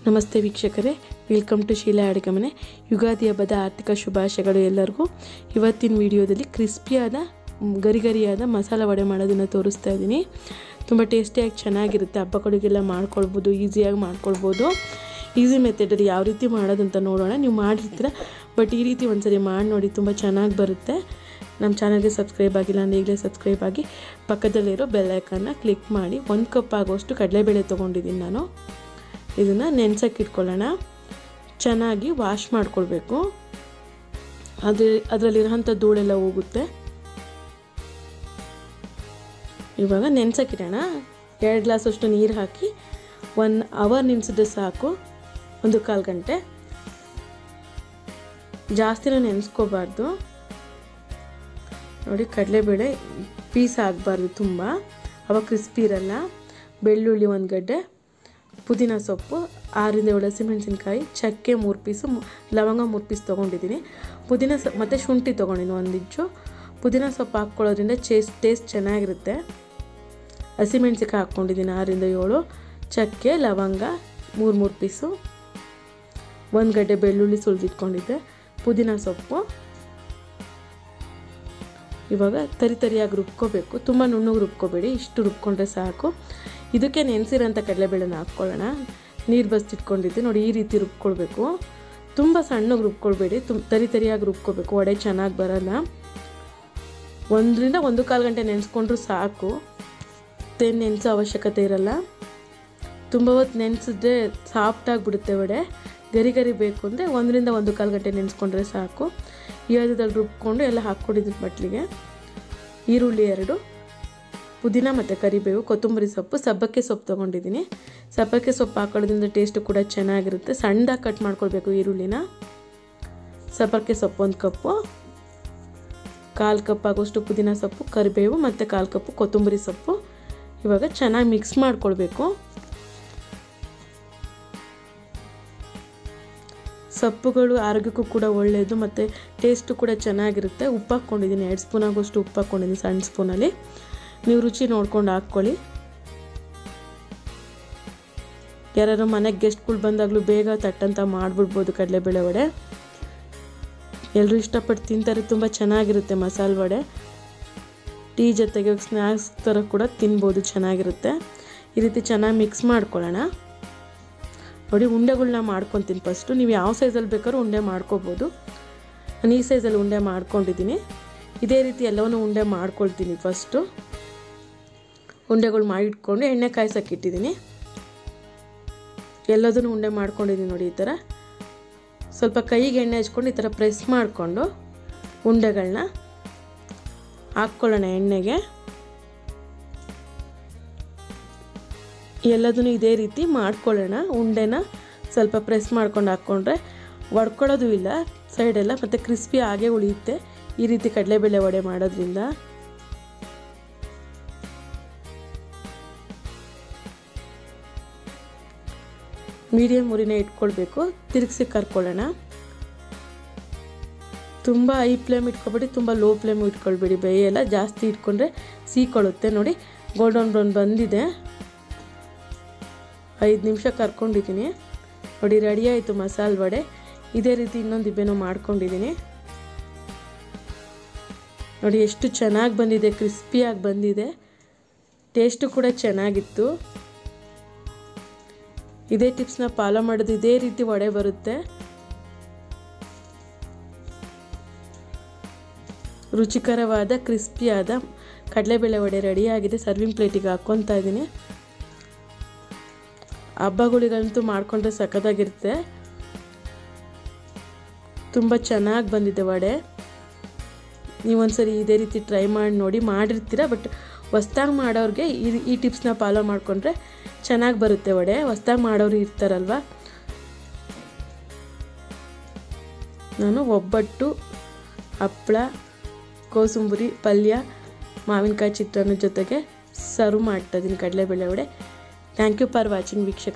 ನಮಸ್ತೆ ವೀಕ್ಷಕರೇ welcome to Sheila ಅಡುಗೆ ಮನೆ ಯುಗಾದಿ ಹಬ್ಬದ ಆರ್ಥಿಕ ಶುಭಾಶಯಗಳು ಎಲ್ಲರಿಗೂ ಇವತ್ತಿನ ವಿಡಿಯೋದಲ್ಲಿ ಕ್ರಿಸ್ಪಿಯಾದ ಮ್, ಗರಿ ಗರಿಯಾದ ಮಸಾಲ ವಡೆ ಮಾಡೋದನ್ನು ತೋರಿಸ್ತಾ ಇದ್ದೀನಿ ತುಂಬ ಟೇಸ್ಟಿಯಾಗಿ ಚೆನ್ನಾಗಿರುತ್ತೆ ಹಬ್ಬಗಳಿಗೆಲ್ಲ ಮಾಡ್ಕೊಳ್ಬೋದು ಈಸಿಯಾಗಿ ಮಾಡ್ಕೊಳ್ಬೋದು ಈಸಿ ಮೆಥಡಲ್ಲಿ ಯಾವ ರೀತಿ ಮಾಡೋದಂತ ನೋಡೋಣ ನೀವು ಮಾಡಿರ್ತೀರ ಬಟ್ ಈ ರೀತಿ ಒಂದ್ಸರಿ ಮಾಡಿ ನೋಡಿ ತುಂಬ ಚೆನ್ನಾಗಿ ಬರುತ್ತೆ ನಮ್ಮ ಚಾನಲ್ಗೆ ಸಬ್ಸ್ಕ್ರೈಬ್ ಆಗಿಲ್ಲ ಅಂದರೆ ಈಗಲೇ ಸಬ್ಸ್ಕ್ರೈಬ್ ಆಗಿ ಪಕ್ಕದಲ್ಲಿರೋ ಬೆಲ್ಲೈಕನ್ನ ಕ್ಲಿಕ್ ಮಾಡಿ ಒಂದು ಕಪ್ ಆಗೋಷ್ಟು ಕಡಲೆಬೇಳೆ ತೊಗೊಂಡಿದ್ದೀನಿ ನಾನು ಇದನ್ನು ನೆನ್ಸಕ್ಕೆ ಇಟ್ಕೊಳ್ಳೋಣ ಚೆನ್ನಾಗಿ ವಾಶ್ ಮಾಡ್ಕೊಳ್ಬೇಕು ಅದ್ರ ಅದರಲ್ಲಿರೋಂಥ ಧೂಳೆಲ್ಲ ಹೋಗುತ್ತೆ ಇವಾಗ ನೆನ್ಸಕ್ಕಿಡೋಣ ಎರಡು ಗ್ಲಾಸಷ್ಟು ನೀರು ಹಾಕಿ ಒನ್ ಅವರ್ ನೆನೆಸಿದ್ರೆ ಸಾಕು ಒಂದು ಕಾಲು ಗಂಟೆ ಜಾಸ್ತಿನೂ ನೆನೆಸ್ಕೋಬಾರ್ದು ನೋಡಿ ಕಡಲೆಬೇಳೆ ಪೀಸ್ ಆಗಬಾರ್ದು ತುಂಬ ಅವಾಗ ಕ್ರಿಸ್ಪಿ ಇರಲ್ಲ ಬೆಳ್ಳುಳ್ಳಿ ಒಂದು ಗಡ್ಡೆ ಪುದೀನ ಸೊಪ್ಪು ಆರಿಂದ ಏಳು ಹಸಿಮೆಣಸಿನ್ಕಾಯಿ ಚಕ್ಕೆ ಮೂರು ಪೀಸು ಮು- ಲವಂಗ ಮೂರು ಪೀಸ್ ತೊಗೊಂಡಿದ್ದೀನಿ ಪುದೀನ ಸೊಪ್ಪು ಮತ್ತು ಶುಂಠಿ ತೊಗೊಂಡಿದ್ದೀನಿ ಒಂದು ಇಂಚು ಪುದೀನ ಸೊಪ್ಪು ಹಾಕ್ಕೊಳ್ಳೋದ್ರಿಂದ ಚೇಸ್ ಟೇಸ್ಟ್ ಚೆನ್ನಾಗಿರುತ್ತೆ ಹಸಿಮೆಣ್ಸಿಕಾಯಿ ಹಾಕ್ಕೊಂಡಿದ್ದೀನಿ ಆರಿಂದ ಏಳು ಚಕ್ಕೆ ಲವಂಗ ಮೂರು ಮೂರು ಪೀಸು ಒಂದು ಗಡ್ಡೆ ಬೆಳ್ಳುಳ್ಳಿ ಸುಲಿದಿಟ್ಕೊಂಡಿದ್ದೆ ಪುದೀನ ಸೊಪ್ಪು ಇವಾಗ ತರಿ ತರಿಯಾಗಿ ರುಬ್ಕೋಬೇಕು ತುಂಬ ನುಣ್ಣಗೆ ರುಬ್ಕೋಬೇಡಿ ಇಷ್ಟು ರುಬ್ಕೊಂಡ್ರೆ ಸಾಕು ಇದಕ್ಕೆ ನೆನೆಸಿರೋಂಥ ಕಡಲೆಬೇಳೆನ ಹಾಕ್ಕೊಳ್ಳೋಣ ನೀರು ಬಸ್ತಿಟ್ಕೊಂಡಿದ್ದೆ ನೋಡಿ ಈ ರೀತಿ ರುಬ್ಕೊಳ್ಬೇಕು ತುಂಬ ಸಣ್ಣಗೆ ರುಬ್ಕೊಳ್ಬೇಡಿ ತುಂಬ ತರಿ ತರಿಯಾಗಿ ರುಬ್ಕೋಬೇಕು ವಡೆ ಚೆನ್ನಾಗಿ ಬರಲ್ಲ ಒಂದರಿಂದ ಒಂದು ಕಾಲು ಗಂಟೆ ನೆನೆಸ್ಕೊಂಡ್ರು ಸಾಕು ತೇನು ನೆನೆಸೋ ಅವಶ್ಯಕತೆ ಇರಲ್ಲ ತುಂಬ ಹೊತ್ತು ನೆನೆಸಿದ್ರೆ ಸಾಫ್ಟಾಗಿಬಿಡುತ್ತೆ ವಡೆ ಗರಿ ಗರಿ ಬೇಕು ಅಂದರೆ ಒಂದರಿಂದ ಒಂದು ಕಾಲು ಗಂಟೆ ನೆನೆಸ್ಕೊಂಡ್ರೆ ಸಾಕು ಈರದಲ್ಲಿ ರುಬ್ಕೊಂಡು ಎಲ್ಲ ಹಾಕ್ಕೊಂಡಿದ್ದೀನಿ ಬಟ್ಲಿಗೆ ಈರುಳ್ಳಿ ಎರಡು ಪುದೀನ ಮತ್ತು ಕರಿಬೇವು ಕೊತ್ತಂಬರಿ ಸೊಪ್ಪು ಸಬ್ಬಕ್ಕೆ ಸೊಪ್ಪು ತೊಗೊಂಡಿದ್ದೀನಿ ಸಬ್ಬಕ್ಕೆ ಸೊಪ್ಪು ಹಾಕೊಳ್ಳೋದ್ರಿಂದ ಟೇಸ್ಟು ಕೂಡ ಚೆನ್ನಾಗಿರುತ್ತೆ ಸಣ್ಣದಾಗಿ ಕಟ್ ಮಾಡ್ಕೊಳ್ಬೇಕು ಈರುಳ್ಳಿನ ಸಬ್ಬಕ್ಕೆ ಸೊಪ್ಪು ಒಂದು ಕಪ್ಪು ಕಾಲು ಕಪ್ ಆಗೋಷ್ಟು ಪುದೀನ ಸೊಪ್ಪು ಕರಿಬೇವು ಮತ್ತು ಕಾಲು ಕಪ್ಪು ಕೊತ್ತಂಬರಿ ಸೊಪ್ಪು ಇವಾಗ ಚೆನ್ನಾಗಿ ಮಿಕ್ಸ್ ಮಾಡ್ಕೊಳ್ಬೇಕು ಸೊಪ್ಪುಗಳು ಆರೋಗ್ಯಕ್ಕೂ ಕೂಡ ಒಳ್ಳೆಯದು ಮತ್ತು ಟೇಸ್ಟು ಕೂಡ ಚೆನ್ನಾಗಿರುತ್ತೆ ಉಪ್ಪು ಹಾಕ್ಕೊಂಡಿದ್ದೀನಿ ಎರಡು ಸ್ಪೂನ್ ಆಗೋಷ್ಟು ಉಪ್ಪು ಹಾಕ್ಕೊಂಡಿದ್ದೀನಿ ಸಣ್ಣ ಸ್ಪೂನಲ್ಲಿ ನೀವು ರುಚಿ ನೋಡ್ಕೊಂಡು ಹಾಕ್ಕೊಳ್ಳಿ ಯಾರು ಮನೆಗೆ ಗೆಸ್ಟ್ಗಳು ಬಂದಾಗಲೂ ಬೇಗ ತಟ್ಟಂತ ಮಾಡಿಬಿಡ್ಬೋದು ಕಡಲೆಬೇಳೆ ವಡೆ ಎಲ್ಲರೂ ಇಷ್ಟಪಟ್ಟು ತಿಂತಾರೆ ತುಂಬ ಚೆನ್ನಾಗಿರುತ್ತೆ ಮಸಾಲೆ ವಡೆ ಟೀ ಜೊತೆಗೆ ಸ್ನ್ಯಾಕ್ಸ್ ಥರ ಕೂಡ ತಿನ್ಬೋದು ಚೆನ್ನಾಗಿರುತ್ತೆ ಈ ರೀತಿ ಚೆನ್ನಾಗಿ ಮಿಕ್ಸ್ ಮಾಡ್ಕೊಳ್ಳೋಣ ನೋಡಿ ಉಂಡೆಗಳ್ನ ಮಾಡ್ಕೊತೀನಿ ಫಸ್ಟು ನೀವು ಯಾವ ಸೈಜಲ್ಲಿ ಬೇಕಾದ್ರೂ ಉಂಡೆ ಮಾಡ್ಕೋಬೋದು ನಾನು ಈ ಸೈಜಲ್ಲಿ ಉಂಡೆ ಮಾಡ್ಕೊಂಡಿದ್ದೀನಿ ಇದೇ ರೀತಿ ಎಲ್ಲವನ್ನೂ ಉಂಡೆ ಮಾಡ್ಕೊಳ್ತೀನಿ ಫಸ್ಟು ಉಂಡೆಗಳು ಮಾಡಿಟ್ಕೊಂಡು ಎಣ್ಣೆ ಕಾಯ್ಸಕ್ಕೆ ಇಟ್ಟಿದ್ದೀನಿ ಎಲ್ಲದನ್ನು ಉಂಡೆ ಮಾಡ್ಕೊಂಡಿದ್ದೀನಿ ನೋಡಿ ಈ ಥರ ಸ್ವಲ್ಪ ಕೈಗೆ ಎಣ್ಣೆ ಹಚ್ಕೊಂಡು ಈ ಥರ ಪ್ರೆಸ್ ಮಾಡಿಕೊಂಡು ಉಂಡೆಗಳನ್ನ ಹಾಕ್ಕೊಳ್ಳೋಣ ಎಣ್ಣೆಗೆ ಎಲ್ಲದನ್ನು ಇದೇ ರೀತಿ ಮಾಡ್ಕೊಳ್ಳೋಣ ಉಂಡೆನ ಸ್ವಲ್ಪ ಪ್ರೆಸ್ ಮಾಡ್ಕೊಂಡು ಹಾಕ್ಕೊಂಡ್ರೆ ಒಡ್ಕೊಳ್ಳೋದು ಇಲ್ಲ ಸೈಡೆಲ್ಲ ಮತ್ತು ಕ್ರಿಸ್ಪಿ ಆಗೇ ಉಳಿಯುತ್ತೆ ಈ ರೀತಿ ಕಡಲೆಬೇಳೆ ವಡೆ ಮಾಡೋದ್ರಿಂದ ಮೀಡಿಯಮ್ ಉರಿನ ಇಟ್ಕೊಳ್ಬೇಕು ತಿರುಗಿಸಿ ಕರ್ಕೊಳ್ಳೋಣ ತುಂಬ ಹೈ ಫ್ಲೇಮ್ ಇಟ್ಕೊಬೇಡಿ ತುಂಬ ಲೋ ಫ್ಲೇಮ್ ಇಟ್ಕೊಳ್ಬೇಡಿ ಬೇಯೆಲ್ಲ ಜಾಸ್ತಿ ಇಟ್ಕೊಂಡ್ರೆ ಸೀಕೊಳ್ಳುತ್ತೆ ನೋಡಿ ಗೋಲ್ಡನ್ ಬ್ರೌನ್ ಬಂದಿದೆ ಐದು ನಿಮಿಷ ಕರ್ಕೊಂಡಿದ್ದೀನಿ ನೋಡಿ ರೆಡಿ ಆಯಿತು ಮಸಾಲೆ ವಡೆ ಇದೇ ರೀತಿ ಇನ್ನೊಂದು ಇಬ್ಬೆನೂ ಮಾಡ್ಕೊಂಡಿದ್ದೀನಿ ನೋಡಿ ಎಷ್ಟು ಚೆನ್ನಾಗಿ ಬಂದಿದೆ ಕ್ರಿಸ್ಪಿಯಾಗಿ ಬಂದಿದೆ ಟೇಸ್ಟು ಕೂಡ ಚೆನ್ನಾಗಿತ್ತು ಇದೇ ಟಿಪ್ಸ್ನ ಫಾಲೋ ಮಾಡೋದು ಇದೇ ರೀತಿ ವಡೆ ಬರುತ್ತೆ ರುಚಿಕರವಾದ ಕ್ರಿಸ್ಪಿಯಾದ ಕಡಲೆಬೇಳೆ ವಡೆ ರೆಡಿಯಾಗಿದೆ ಸರ್ವಿಂಗ್ ಪ್ಲೇಟಿಗೆ ಹಾಕ್ಕೊತಾ ಇದ್ದೀನಿ ಹಬ್ಬಗಳಿಗಂತೂ ಮಾಡಿಕೊಂಡ್ರೆ ಸಖತ್ತಾಗಿರುತ್ತೆ ತುಂಬ ಚೆನ್ನಾಗಿ ಬಂದಿದೆ ವಡೆ ನೀವೊಂದ್ಸರಿ ಇದೇ ರೀತಿ ಟ್ರೈ ಮಾಡಿ ನೋಡಿ ಮಾಡಿರ್ತೀರ ಬಟ್ ಹೊಸ್ದಾಗಿ ಮಾಡೋರಿಗೆ ಈ ಈ ಟಿಪ್ಸ್ನ ಫಾಲೋ ಮಾಡಿಕೊಂಡ್ರೆ ಚೆನ್ನಾಗಿ ಬರುತ್ತೆ ವಡೆ ಹೊಸ್ದಾಗಿ ಮಾಡೋರು ಇರ್ತಾರಲ್ವ ನಾನು ಒಬ್ಬಟ್ಟು ಹಪ್ಪಳ ಕೋಸಂಬರಿ ಪಲ್ಯ ಮಾವಿನಕಾಯಿ ಚಿತ್ರಾನ್ನ ಜೊತೆಗೆ ಸರ್ವ್ ಮಾಡ್ತಾಯಿದ್ದೀನಿ ಕಡಲೆಬೇಳೆ vada thank you for watching ವೀಕ್ಷಕ